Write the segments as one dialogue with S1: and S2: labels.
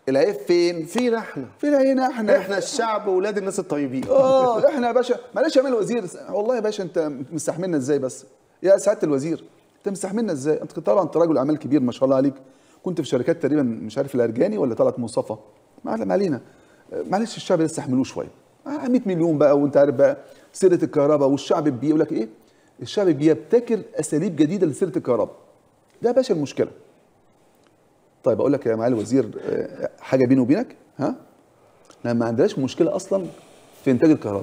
S1: العيب فين
S2: فينا احنا
S1: فينا احنا
S2: احنا الشعب واولاد الناس الطيبين
S1: اه احنا يا باشا معلش يا عمال الوزير والله يا باشا انت مستحملنا ازاي بس يا سعاده الوزير انت مستحملنا ازاي انت طبعا انت راجل اعمال كبير ما شاء الله عليك كنت في شركات تقريبا مش عارف الارجاني ولا طلعت مصطفى ما ما علينا معلش الشعب يستحملوه شويه آه 100 مليون بقى وانت عارف بقى سيره الكهرباء والشعب بيقول لك ايه الشعب بيبتكر اساليب جديده لسيره الكهرباء ده يا باشا المشكله طيب اقول لك يا معالي الوزير آه، حاجه بيني وبينك ها احنا ما عندناش مشكله اصلا في انتاج الكهرباء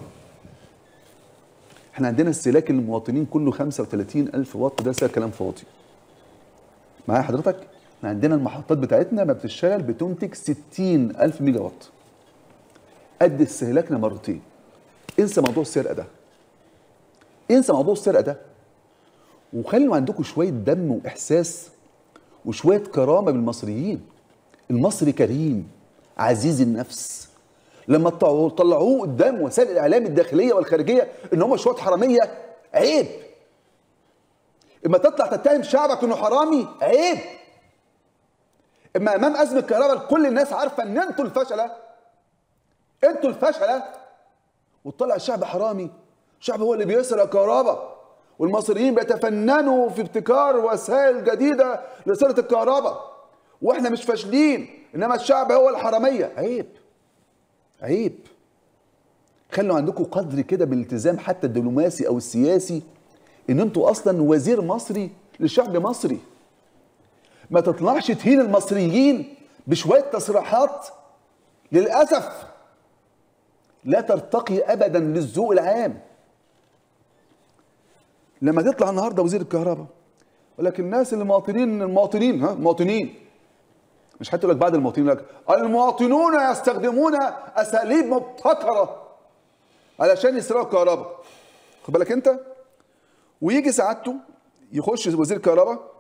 S1: احنا عندنا استهلاك المواطنين كله 35 الف واط ده سعر كلام فاضي معايا حضرتك احنا عندنا المحطات بتاعتنا ما بتشتغل بتنتج 60 الف ميجا واط قد استهلاكنا مرتين انسى موضوع السرقه ده انسى موضوع السرقه ده وخلوا عندكم شويه دم واحساس وشويه كرامه بالمصريين المصري كريم عزيز النفس لما تطلعوه طلعوه قدام وسائل الاعلام الداخليه والخارجيه ان هم شويه حراميه عيب اما تطلع تتهم شعبك انه حرامي عيب اما امام ازمه كهرباء كل الناس عارفه ان انتوا الفشله انتوا الفشله وتطلع الشعب حرامي الشعب هو اللي بيسرق كهرباء والمصريين بيتفننوا في ابتكار وسائل جديده لسرقه الكهرباء واحنا مش فاشلين انما الشعب هو الحراميه عيب عيب خلوا عندكم قدر كده بالالتزام حتى الدبلوماسي او السياسي ان انتوا اصلا وزير مصري لشعب مصري ما تطلعش تهين المصريين بشويه تصريحات للاسف لا ترتقي ابدا للذوق العام لما تطلع النهارده وزير الكهرباء ولكن الناس المواطنين المواطنين ها مواطنين مش حتى لك بعد المواطنين لك المواطنون يستخدمون اساليب مبتكره علشان يسرقوا الكهرباء خد بالك انت ويجي سعادته يخش وزير الكهرباء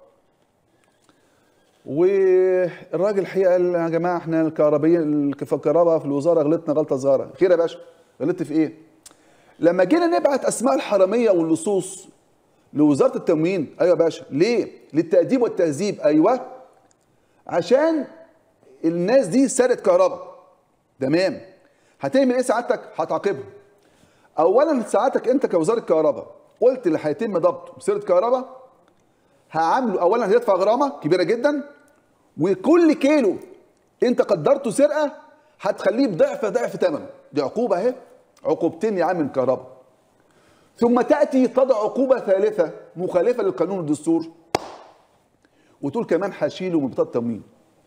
S1: والراجل الحقيقه قال يا جماعه احنا الكهربائيين في الكهرباء في الوزاره غلطنا غلطه صغيره خير يا باشا غلطت في ايه؟ لما جينا نبعت اسماء الحراميه واللصوص لوزاره التموين ايوه يا باشا ليه؟ للتاديب والتهذيب ايوه عشان الناس دي سرقت كهرباء تمام هتعمل ايه سعادتك؟ هتعاقبهم اولا سعادتك انت كوزاره كهرباء قلت اللي هيتم ضبطه بسرقه كهرباء هعامله اولا هيدفع غرامه كبيره جدا وكل كيلو انت قدرته سرقه هتخليه بضعف ضعف ثمنه دي عقوبه اهي عقوبتين يا عم الكهرباء ثم تاتي تضع عقوبه ثالثه مخالفه للقانون والدستور وتقول كمان هشيله من بطاقه التموين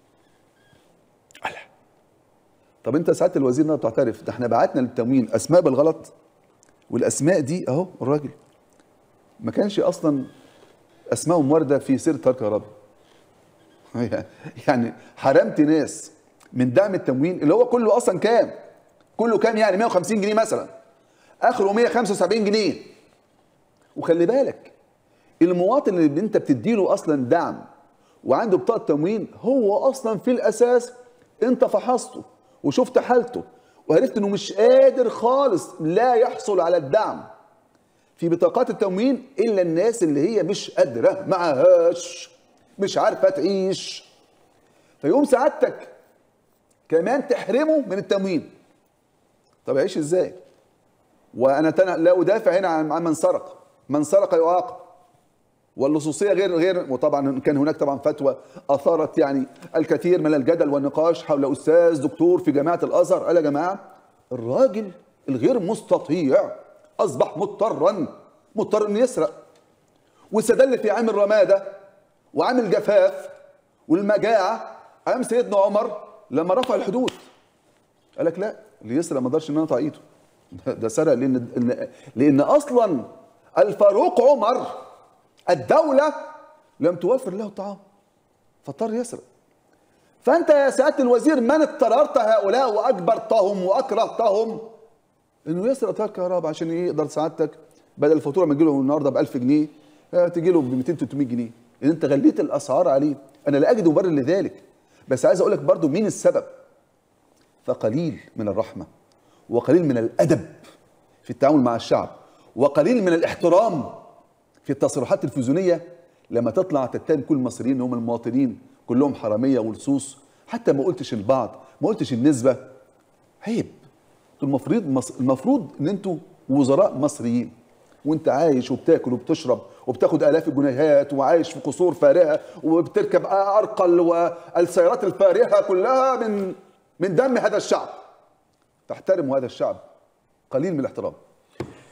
S1: ألا. طب انت سعاده الوزير انت تعترف ده احنا بعتنا للتموين اسماء بالغلط والاسماء دي اهو الراجل ما كانش اصلا اسمائهم وارده في سيره الكهرباء يعني حرمت ناس من دعم التموين اللي هو كله اصلا كام كله كام يعني 150 جنيه مثلا اخره 175 جنيه وخلي بالك المواطن اللي انت بتديله اصلا دعم وعنده بطاقه تموين هو اصلا في الاساس انت فحصته وشفت حالته وعرفت انه مش قادر خالص لا يحصل على الدعم في بطاقات التموين الا الناس اللي هي مش قادره معهاش مش عارفه تعيش فيقوم سعادتك كمان تحرمه من التموين طب يعيش ازاي وانا تنا لا ادافع هنا عن من سرق من سرق يعاقب واللصوصيه غير غير وطبعا كان هناك طبعا فتوى اثارت يعني الكثير من الجدل والنقاش حول استاذ دكتور في جامعه الازهر قال يا جماعه الراجل الغير مستطيع اصبح مضطرا مضطر انه يسرق واستدل في عام الرماده وعام الجفاف والمجاعه ايام سيدنا عمر لما رفع الحدود قال لك لا اللي يسرق ما اقدرش ان انا اقطع ايده ده سرق لان لان, لأن اصلا الفاروق عمر الدوله لم توفر له الطعام فاضطر يسرق فانت يا سياده الوزير من اضطررت هؤلاء واجبرتهم واكرهتهم انه يسرق تيار كهرباء عشان يقدر سعادتك بدل الفاتوره ما تجيله النهارده ب 1000 جنيه تجي له ب 200 300 جنيه ان انت غليت الاسعار عليه انا لا اجد مبرر لذلك بس عايز اقول لك برضو مين السبب فقليل من الرحمه وقليل من الادب في التعامل مع الشعب وقليل من الاحترام في التصريحات التلفزيونيه لما تطلع تتهم كل المصريين ان هم المواطنين كلهم حراميه ولصوص حتى ما قلتش البعض ما قلتش النسبه عيب انتوا المفروض مص... المفروض ان انتوا وزراء مصريين وانت عايش وبتاكل وبتشرب وبتاخد الاف الجنيهات وعايش في قصور فارهه وبتركب ارقل والسيارات الفارهه كلها من من دم هذا الشعب تحترم هذا الشعب قليل من الاحترام